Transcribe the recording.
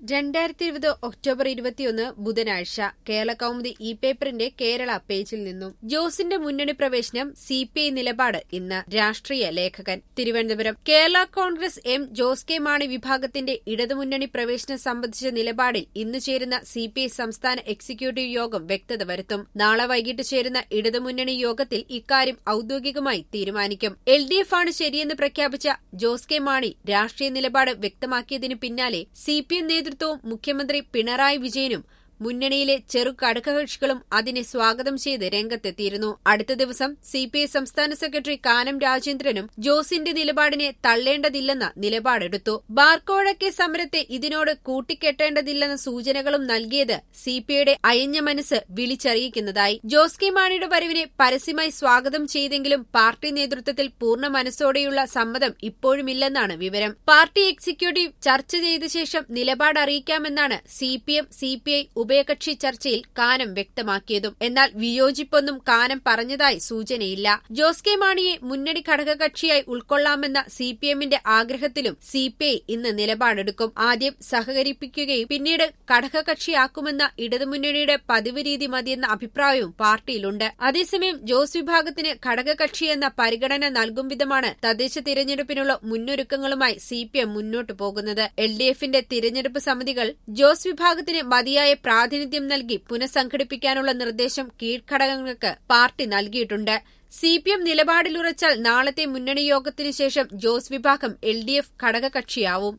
രണ്ടായിരത്തി ഇരുപത് ഒക്ടോബർ ഇരുപത്തിയൊന്ന് ബുധനാഴ്ച കേരള കൗമുദി ഇ പേപ്പറിന്റെ കേരള പേജിൽ നിന്നും ജോസിന്റെ മുന്നണി പ്രവേശനം സി പി ഐ നിലപാട് ഇന്ന് രാഷ്ട്രീയ ലേഖകൻ തിരുവനന്തപുരം കേരള കോൺഗ്രസ് എം ജോസ് കെ മാണി വിഭാഗത്തിന്റെ ഇടതുമുന്നണി പ്രവേശനം സംബന്ധിച്ച നിലപാടിൽ ഇന്ന് ചേരുന്ന സി പി ഐ സംസ്ഥാന എക്സിക്യൂട്ടീവ് യോഗം വ്യക്തത വരുത്തും നാളെ വൈകിട്ട് ചേരുന്ന ഇടതുമുന്നണി യോഗത്തിൽ ഇക്കാര്യം ഔദ്യോഗികമായി തീരുമാനിക്കും എൽ ഡി എഫ് ആണ് ശരിയെന്ന് പ്രഖ്യാപിച്ച ജോസ് കെ മാണി രാഷ്ട്രീയ നിലപാട് വ്യക്തമാക്കിയതിനു പിന്നാലെ സി പി എം നേതൃത്വവും മുഖ്യമന്ത്രി പിണറായി വിജയനും മുന്നണിയിലെ ചെറു ഘടകകക്ഷികളും അതിനെ സ്വാഗതം ചെയ്ത് രംഗത്തെത്തിയിരുന്നു അടുത്ത ദിവസം സി പി ഐ സംസ്ഥാന സെക്രട്ടറി കാനം രാജേന്ദ്രനും ജോസിന്റെ നിലപാടിനെ തള്ളേണ്ടതില്ലെന്ന നിലപാടെടുത്തു ബാർക്കോഴക്കെ സമരത്തെ ഇതിനോട് കൂട്ടിക്കെട്ടേണ്ടതില്ലെന്ന സൂചനകളും നൽകിയത് സി പി ഐയുടെ അയഞ്ഞ മനസ്സ് വിളിച്ചറിയിക്കുന്നതായി ജോസ് കെ മാണിയുടെ വരവിനെ പരസ്യമായി സ്വാഗതം ചെയ്തെങ്കിലും പാർട്ടി നേതൃത്വത്തിൽ പൂർണ്ണ മനസ്സോടെയുള്ള സമ്മതം ഇപ്പോഴുമില്ലെന്നാണ് വിവരം പാർട്ടി എക്സിക്യൂട്ടീവ് ചർച്ച ചെയ്ത ശേഷം നിലപാട് അറിയിക്കാമെന്നാണ് C P M C P I ഉഭയകക്ഷി ചർച്ചയിൽ കാനം വ്യക്തമാക്കിയതും എന്നാൽ വിയോജിപ്പൊന്നും കാനം പറഞ്ഞതായി സൂചനയില്ല ജോസ് കെ മാണിയെ മുന്നണി ഘടകകക്ഷിയായി ഉൾക്കൊള്ളാമെന്ന സി പി എമ്മിന്റെ ആഗ്രഹത്തിലും സി പി ഐ ഇന്ന് നിലപാടെടുക്കും ആദ്യം സഹകരിപ്പിക്കുകയും പിന്നീട് ഘടകകക്ഷിയാക്കുമെന്ന ഇടതുമുന്നണിയുടെ പതിവ് രീതി മതിയെന്ന അഭിപ്രായവും പാർട്ടിയിലുണ്ട് അതേസമയം ജോസ് വിഭാഗത്തിന് ഘടകകക്ഷിയെന്ന പരിഗണന നൽകും വിധമാണ് തദ്ദേശ തിരഞ്ഞെടുപ്പിനുള്ള മുന്നൊരുക്കങ്ങളുമായി സി പി എം മുന്നോട്ടു പോകുന്നത് എൽ ഡി എഫിന്റെ തിരഞ്ഞെടുപ്പ് സമിതികൾ ജോസ് വിഭാഗത്തിന് മതിയായ പ്രാതിനിധ്യം നൽകി പുനഃസംഘടിപ്പിക്കാനുള്ള നിർദ്ദേശം കീഴ്ഘടകങ്ങൾക്ക് പാർട്ടി നൽകിയിട്ടുണ്ട് സി പി എം നിലപാടിലുറച്ചാൽ നാളത്തെ മുന്നണി യോഗത്തിനു ശേഷം ജോസ് വിഭാഗം എൽ ഡി എഫ് ഘടകകക്ഷിയാവും